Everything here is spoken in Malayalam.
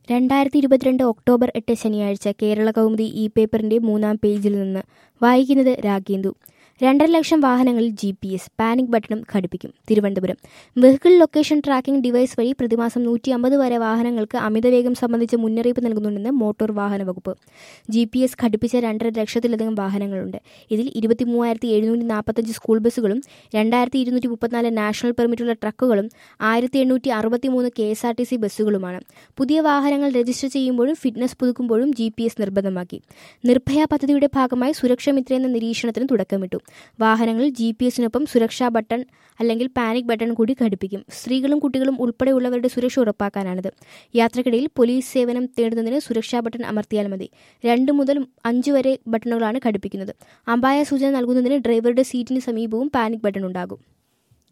രണ്ടായിരത്തി ഇരുപത്തിരണ്ട് ഒക്ടോബർ എട്ട് ശനിയാഴ്ച കേരള കൗമുദി ഇ പേപ്പറിന്റെ മൂന്നാം പേജിൽ നിന്ന് വായിക്കുന്നത് രാഗേന്ദു രണ്ടര ലക്ഷം വാഹനങ്ങളിൽ ജി പി എസ് പാനിക് ബട്ടണും ഘടിപ്പിക്കും Thiruvananthapuram vehicle location tracking device വഴി പ്രതിമാസം നൂറ്റി അമ്പത് വരെ വാഹനങ്ങൾക്ക് അമിതവേഗം സംബന്ധിച്ച് മുന്നറിയിപ്പ് നൽകുന്നുണ്ടെന്ന് മോട്ടോർ വാഹന വകുപ്പ് ജി പി എസ് ഘടിപ്പിച്ച രണ്ടര ലക്ഷത്തിലധികം വാഹനങ്ങളുണ്ട് ഇതിൽ ഇരുപത്തി മൂവായിരത്തി എഴുന്നൂറ്റി നാൽപ്പത്തഞ്ച് സ്കൂൾ ബസ്സുകളും രണ്ടായിരത്തി ഇരുന്നൂറ്റി മുപ്പത്തിനാല് നാഷണൽ പെർമിറ്റുള്ള ട്രക്കുകളും ആയിരത്തി എണ്ണൂറ്റി അറുപത്തി മൂന്ന് K S R T C ബസ്സുകളുമാണ് പുതിയ വാഹനങ്ങൾ രജിസ്റ്റർ ചെയ്യുമ്പോഴും ഫിറ്റ്നസ് പുതുക്കുമ്പോഴും ജി പി എസ് നിർബന്ധമാക്കി നിർഭയ പദ്ധതിയുടെ ഭാഗമായി സുരക്ഷമിത്ര എന്ന നിരീക്ഷണത്തിന് തുടക്കമിട്ടു വാഹനങ്ങളിൽ ജി പി എസിനൊപ്പം സുരക്ഷാ ബട്ടൺ അല്ലെങ്കിൽ പാനിക് ബട്ടൺ കൂടി ഘടിപ്പിക്കും സ്ത്രീകളും കുട്ടികളും ഉൾപ്പെടെയുള്ളവരുടെ സുരക്ഷ ഉറപ്പാക്കാനാണിത് യാത്രക്കിടയിൽ പോലീസ് സേവനം തേടുന്നതിന് സുരക്ഷാ ബട്ടൺ അമർത്തിയാൽ മതി രണ്ട് മുതൽ അഞ്ച് വരെ ബട്ടണുകളാണ് ഘടിപ്പിക്കുന്നത് അമ്പായ സൂചന നൽകുന്നതിന് ഡ്രൈവറുടെ സീറ്റിന് സമീപവും പാനിക് ബട്ടൺ ഉണ്ടാകും